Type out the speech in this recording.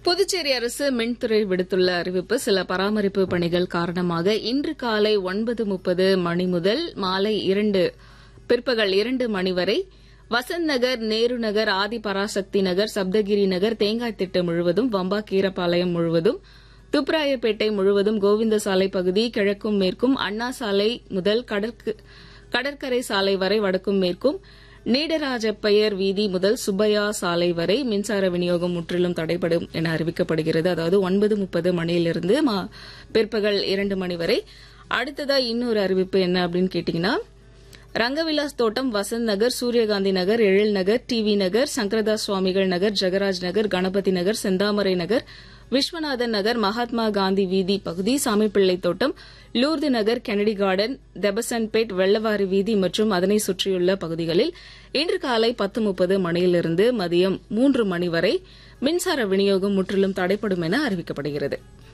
புதுச்சேரி அரசு மின்துறை விடுத்துள்ள அறிவிப்பு சில பராமரிப்பு பணிகள் காரணமாக இன்று காலை ஒன்பது முப்பது மணி முதல் மாலை இரண்டு பிற்பகல் இரண்டு மணி வரை வசந்த் நகர் நேரு நகர் ஆதி பராசக்தி நகர் சப்தகிரி நகர் தேங்காய் திட்டு முழுவதும் வம்பா கீரப்பாளையம் முழுவதும் துப்ராயப்பேட்டை முழுவதும் கோவிந்த சாலை பகுதி கிழக்கும் மேற்கும் அண்ணா சாலை முதல் கடற்கரை சாலை வரை வடக்கும் மேற்கும் நீடராஜப்பையர் வீதி முதல் சுப்பையா சாலை வரை மின்சார விநியோகம் முற்றிலும் தடைபடும் என அறிவிக்கப்படுகிறது அதாவது ஒன்பது முப்பது மணியிலிருந்து பிற்பகல் இரண்டு மணி வரை அடுத்ததா இன்னொரு அறிவிப்பு என்ன அப்படின்னு கேட்டீங்கன்னா ரங்கவிலாஸ் தோட்டம் வசந்த் நகர் சூரியகாந்தி நகர் எழில் நகர் டிவி நகர் சங்கரதாஸ் சுவாமிகள் நகர் ஜெகராஜ் நகர் கணபதி நகர் செந்தாமரை நகர் விஸ்வநாதன் நகர் மகாத்மா காந்தி வீதி பகுதி சாமிப்பிள்ளை தோட்டம் லூர்து நகர் கெனடி கார்டன் தெபசன்பேட் வெள்ளவாரி வீதி மற்றும் அதனை சுற்றியுள்ள பகுதிகளில் இன்று காலை பத்து முப்பது மணியிலிருந்து மதியம் மூன்று மணி வரை மின்சார விநியோகம் முற்றிலும் தடைப்படும் என அறிவிக்கப்படுகிறது